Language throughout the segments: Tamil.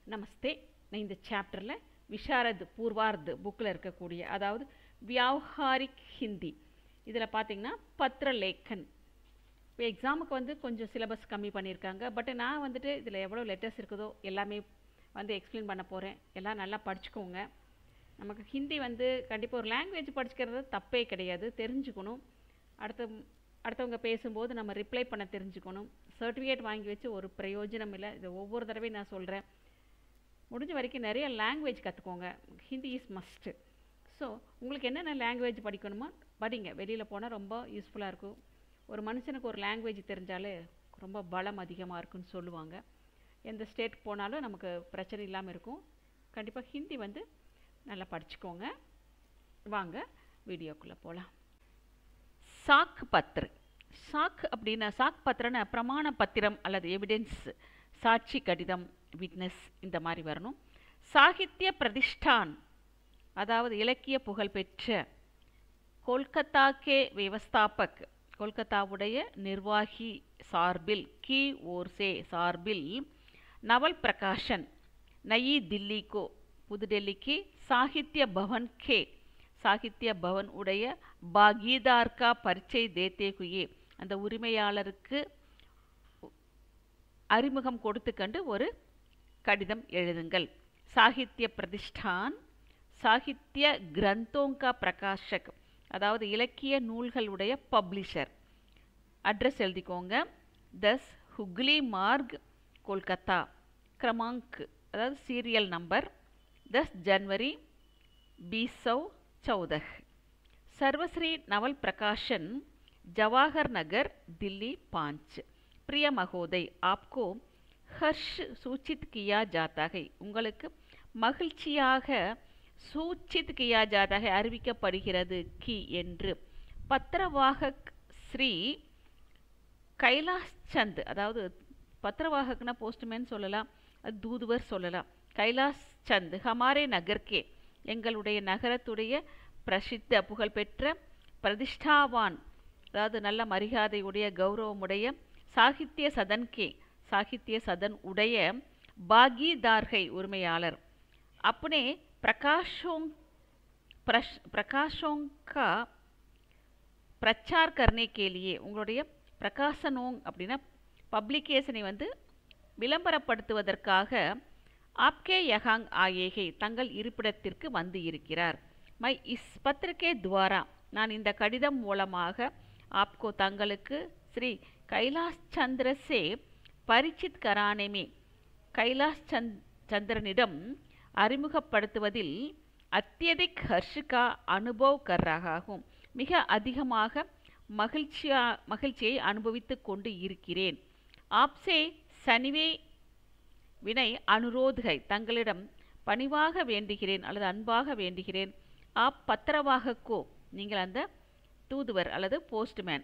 நமஸ்தே நான் இந்த சாப்டரில் விஷாரத் பூர்வார்த் புக்கில் இருக்கக்கூடிய அதாவது வியாவஹாரிக் ஹிந்தி இதில் பார்த்தீங்கன்னா பத்ரலேக்கன் இப்போ எக்ஸாமுக்கு வந்து கொஞ்சம் சிலபஸ் கம்மி பண்ணியிருக்காங்க பட் நான் வந்துட்டு இதில் எவ்வளோ லெட்டர்ஸ் இருக்குதோ எல்லாமே வந்து எக்ஸ்பிளைன் பண்ண போகிறேன் எல்லாம் நல்லா படிச்சுக்கோங்க நமக்கு ஹிந்தி வந்து கண்டிப்பாக ஒரு லாங்குவேஜ் படிச்சுக்கிறது தப்பே கிடையாது தெரிஞ்சுக்கணும் அடுத்த அடுத்தவங்க பேசும்போது நம்ம ரிப்ளை பண்ண தெரிஞ்சுக்கணும் சர்டிஃபிகேட் வாங்கி வச்சு ஒரு பிரயோஜனம் இல்லை இது ஒவ்வொரு தடவையும் நான் சொல்கிறேன் முடிஞ்ச வரைக்கும் நிறைய லாங்குவேஜ் கற்றுக்கோங்க ஹிந்தி இஸ் மஸ்ட்டு ஸோ உங்களுக்கு என்னென்ன லாங்குவேஜ் படிக்கணுமோ படிங்க வெளியில் போனால் ரொம்ப யூஸ்ஃபுல்லாக இருக்கும் ஒரு மனுஷனுக்கு ஒரு லாங்குவேஜ் தெரிஞ்சாலே ரொம்ப பலம் அதிகமாக இருக்குன்னு சொல்லுவாங்க எந்த ஸ்டேட் போனாலும் நமக்கு பிரச்சனை இல்லாமல் இருக்கும் கண்டிப்பாக ஹிந்தி வந்து நல்லா படிச்சுக்கோங்க வாங்க வீடியோக்குள்ளே போகலாம் சாக் பத்ரு சாக் அப்படின்னா சாக் பத்திரன்னு பிரமாண பத்திரம் அல்லது எவிடென்ஸ் சாட்சி கடிதம் விட்னஸ் இந்த மாதிரி வரணும் சாகித்ய பிரதிஷ்டான் அதாவது இலக்கிய புகழ்பெற்ற கொல்கத்தா கே விவஸ்தாபக் கொல்கத்தாவுடைய நிர்வாகி சார்பில் கி ஓர்சே சார்பில் நவல் பிரகாஷன் நயி தில்லிக்கோ புதுடெல்லிக்கு சாகித்ய பவன் கே சாகித்ய பவன் உடைய பாகீதார் கா பரிச்சை தேத்தே குயே அந்த உரிமையாளருக்கு அறிமுகம் கொடுத்து கண்டு ஒரு கடிதம் எழுதுங்கள் சாகித்ய பிரதிஷ்டான் சாகித்ய கிரந்தோங்கா பிரகாஷக் அதாவது இலக்கிய நூல்களுடைய பப்ளிஷர் அட்ரஸ் எழுதிக்கோங்க தஸ் ஹுக்லி மார்க் கொல்கத்தா கிரமாங்க் அதாவது சீரியல் நம்பர் दस जनवरी बीस सौ चौदह सर्वश्री नवल प्रकाशन जवाहर नगर दिल्ली पाँच प्रिय महोदय आपको हर्ष सूचित किया जाता है உங்களுக்கு மகிழ்ச்சியாக சூச்சித் கியா ஜாதாக அறிவிக்கப்படுகிறது கி என்று பத்திரவாகக் ஸ்ரீ கைலாஷ் சந்த் அதாவது பத்திரவாகக்னா போஸ்ட்மேன் சொல்லலாம் அது தூதுவர் சொல்லலாம் கைலாஷ் சந்த் ஹமாரே நகர்கே எங்களுடைய நகரத்துடைய பிரசித்த புகழ்பெற்ற பிரதிஷ்டாவான் அதாவது நல்ல மரியாதையுடைய கௌரவமுடைய சாகித்ய சதன் கே சாகித்ய சதன் உடைய பாகிதார்கை உரிமையாளர் अपने प्रकाशों प्रश प्रकाशों का பிரச்சார் கர்னே கேலியே உங்களுடைய பிரகாசனோங் அப்படின்னா பப்ளிகேஷனை வந்து விளம்பரப்படுத்துவதற்காக ஆப்கே யகாங் ஆயேகை தங்கள் இருப்பிடத்திற்கு வந்து இருக்கிறார் மை இஸ் பத்திரிகே துவாரா நான் இந்த கடிதம் மூலமாக ஆப்கோ தங்களுக்கு ஸ்ரீ கைலாஷ் சந்திர சே பரிச்சித் கரானேமே கைலாஷ் சந்த் சந்திரனிடம் அறிமுகப்படுத்துவதில் அத்தியதிக் ஹர்ஷிகா அனுபவ் கர்ராகும் மிக அதிகமாக மகிழ்ச்சியா மகிழ்ச்சியை அனுபவித்து கொண்டு இருக்கிறேன் ஆப்சே சனிவே வினை அனுரோதுகை தங்களிடம் பணிவாக வேண்டுகிறேன் அல்லது அன்பாக வேண்டுகிறேன் ஆப் பத்திரவாகக்கோ நீங்கள் அந்த தூதுவர் அல்லது போஸ்ட்மேன்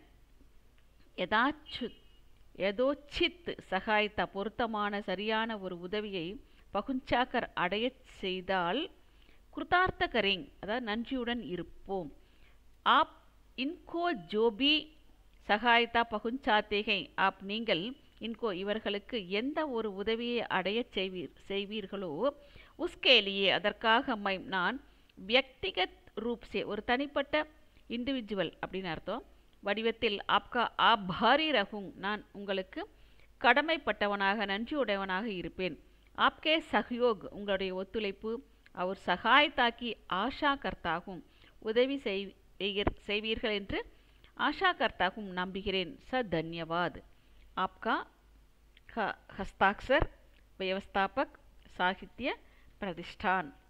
எதாச்சு எதோச்சித் சகாயத்தா பொருத்தமான சரியான ஒரு உதவியை பகுஞ்சாக்கர் அடையச் செய்தால் கிருதார்த்த கரேங் அதாவது நன்றியுடன் இருப்போம் ஆப் இன்கோ ஜோபி சகாயத்தா பகுஞ்சாத்தேகை ஆப் நீங்கள் இன்கோ இவர்களுக்கு எந்த ஒரு உதவியை அடைய செய்வீர் செய்வீர்களோ உஸ்கேலியே அதற்காக மை நான் வியக்திகத் ரூப்ஸே ஒரு தனிப்பட்ட இண்டிவிஜுவல் அப்படின்னு அர்த்தம் வடிவத்தில் ஆப்கா ஆபாரி ரகுங் நான் உங்களுக்கு கடமைப்பட்டவனாக நன்றியுடையவனாக இருப்பேன் ஆப்கே சஹயோக் உங்களுடைய ஒத்துழைப்பு அவர் சகாயத்தாக்கி ஆஷா கர்த்தாகும் உதவி செய்வீர்கள் என்று ஆஷா கர்த்தாகும் நம்புகிறேன் ச தன்யவாத் आपका हस्ताक्षर व्यवस्थापक साहित्य प्रतिष्ठान